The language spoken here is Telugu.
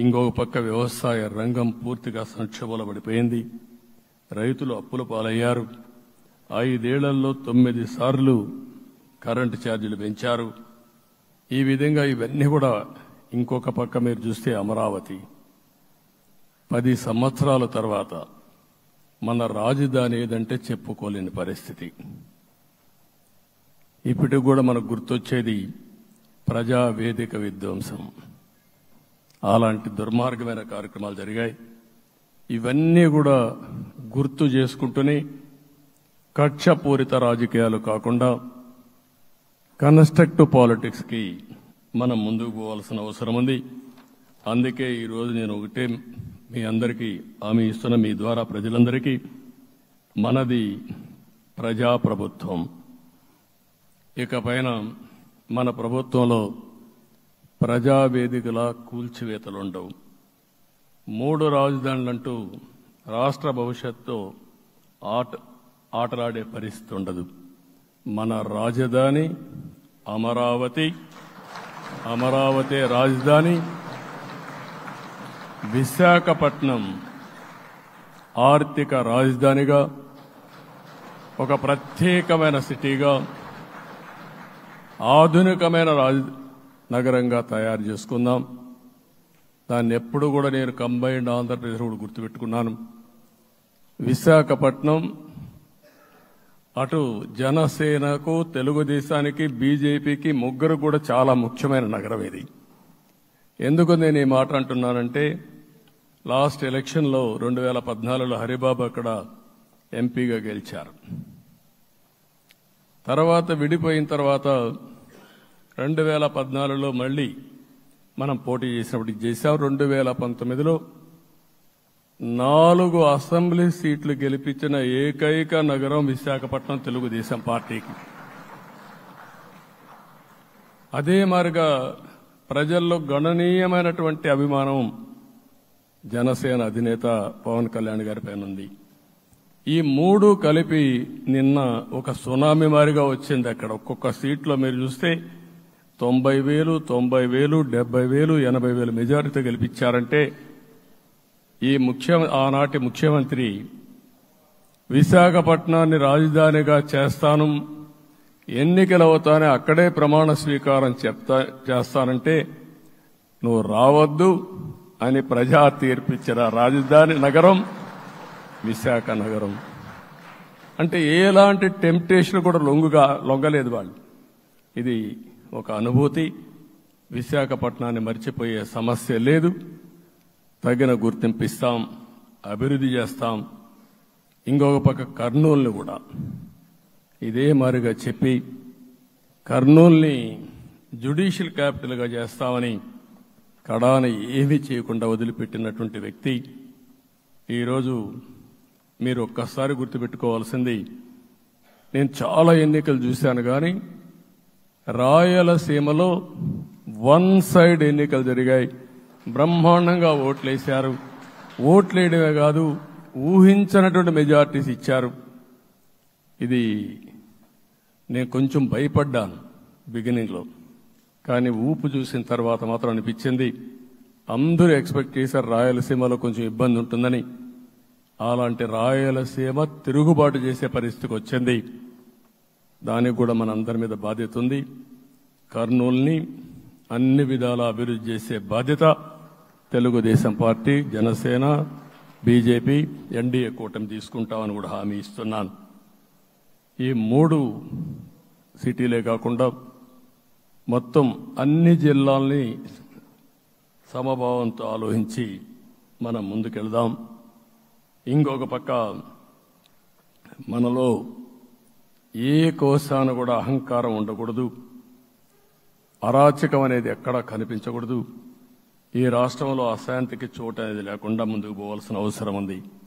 ఇంకొక పక్క వ్యవసాయ రంగం పూర్తిగా సంక్షోభంలో పడిపోయింది రైతులు అప్పుల పాలయ్యారు ఐదేళ్లలో తొమ్మిది సార్లు కరెంటు ఛార్జీలు పెంచారు ఈ విధంగా ఇవన్నీ కూడా ఇంకొక పక్క మీరు చూస్తే అమరావతి పది సంవత్సరాల తర్వాత మన రాజధాని ఏదంటే చెప్పుకోలేని పరిస్థితి ఇప్పటికి కూడా మనకు గుర్తొచ్చేది ప్రజా వేదిక విధ్వంసం అలాంటి దుర్మార్గమైన కార్యక్రమాలు జరిగాయి ఇవన్నీ కూడా గుర్తు చేసుకుంటూనే కక్షపూరిత రాజకీయాలు కాకుండా కన్స్ట్రక్టివ్ పాలిటిక్స్ కి మనం ముందుకు పోవాల్సిన అవసరం ఉంది అందుకే ఈరోజు నేను ఒకటే మీ అందరికీ హామీ ఇస్తున్న మీ ద్వారా ప్రజలందరికీ మనది ప్రజాప్రభుత్వం ఇక పైన మన ప్రభుత్వంలో ప్రజావేదికల కూల్చివేతలుండవు మూడు రాజధానులంటూ రాష్ట్ర భవిష్యత్తు ఆట ఆటలాడే పరిస్థితి ఉండదు మన రాజధాని అమరావతి అమరావతి రాజధాని విశాఖపట్నం ఆర్థిక రాజధానిగా ఒక ప్రత్యేకమైన సిటీగా ఆధునికమైన రాజ నగరంగా తయారు చేసుకుందాం దాన్ని ఎప్పుడు కూడా నేను కంబైన్డ్ ఆంధ్రప్రదేశ్ కూడా గుర్తుపెట్టుకున్నాను విశాఖపట్నం అటు జనసేనకు తెలుగుదేశానికి బీజేపీకి ముగ్గురు కూడా చాలా ముఖ్యమైన నగరం ఇది ఎందుకు నేను ఈ మాట అంటున్నానంటే లాస్ట్ ఎలక్షన్లో రెండు వేల పద్నాలుగులో హరిబాబు అక్కడ ఎంపీగా గెలిచారు తర్వాత విడిపోయిన తర్వాత రెండు వేల పద్నాలుగులో మళ్ళీ మనం పోటీ చేసినప్పుడు ఇది చేశాం రెండు వేల పంతొమ్మిదిలో నాలుగు అసెంబ్లీ సీట్లు గెలిపించిన ఏకైక నగరం విశాఖపట్నం తెలుగుదేశం పార్టీకి అదే మారిగా ప్రజల్లో గణనీయమైనటువంటి అభిమానం జనసేన అధినేత పవన్ కళ్యాణ్ గారి పైన ఉంది ఈ మూడు కలిపి నిన్న ఒక సునామీ మారిగా వచ్చింది అక్కడ ఒక్కొక్క సీట్లో మీరు చూస్తే తొంభై వేలు తొంభై వేలు డెబ్బై వేలు ఎనభై వేలు మెజారిటీ గెలిపించారంటే ఈ ముఖ్య ఆనాటి ముఖ్యమంత్రి విశాఖపట్నాన్ని రాజధానిగా చేస్తాను ఎన్నికలు అవుతానే అక్కడే ప్రమాణ స్వీకారం చెప్తా చేస్తానంటే నువ్వు రావద్దు అని ప్రజా తీర్పిచ్చిన రాజధాని నగరం విశాఖ నగరం అంటే ఎలాంటి టెంప్టేషన్ కూడా లొంగుగా లొంగలేదు వాళ్ళు ఇది ఒక అనుభూతి విశాఖపట్నాన్ని మర్చిపోయే సమస్య లేదు తగిన గుర్తింపు ఇస్తాం అభివృద్ధి చేస్తాం ఇంకొక పక్క కర్నూలుని కూడా ఇదే మారిగా చెప్పి కర్నూల్ని జ్యుడిషియల్ క్యాపిటల్గా చేస్తామని కడాన ఏమీ చేయకుండా వదిలిపెట్టినటువంటి వ్యక్తి ఈరోజు మీరు ఒక్కసారి గుర్తుపెట్టుకోవాల్సింది నేను చాలా ఎన్నికలు చూశాను కానీ రాయలసీమలో వన్ సైడ్ ఎన్నికలు జరిగాయి బ్రహ్మాండంగా ఓట్లేశారు ఓట్లేయడమే కాదు ఊహించనటువంటి మెజార్టీస్ ఇచ్చారు ఇది నేను కొంచెం భయపడ్డాను బిగినింగ్లో కానీ ఊపు చూసిన తర్వాత మాత్రం అనిపించింది అందరూ ఎక్స్పెక్ట్ చేశారు రాయలసీమలో కొంచెం ఇబ్బంది ఉంటుందని అలాంటి రాయలసీమ తిరుగుబాటు చేసే పరిస్థితికి వచ్చింది దానికి కూడా మన అందరి మీద బాధ్యత ఉంది కర్నూల్ని అన్ని విధాల అభివృద్ధి చేసే బాధ్యత Telugu Desam party Janasena BJP NDA కూటమి తీసుకుంటామని కూడా హామీ ఇస్తున్నాను ఈ మూడు సిటీలే కాకుండా మొత్తం అన్ని జిల్లాల్ని సమభావంతో ఆలోచించి మనం ముందుకెళ్దాం ఇంకొక పక్క మనలో ఏ కోశాన కూడా అహంకారం ఉండకూడదు అరాచకం అనేది ఎక్కడా కనిపించకూడదు ఈ రాష్ట్రంలో అశాంతికి చోటు అనేది లేకుండా ముందుకు పోవాల్సిన అవసరం ఉంది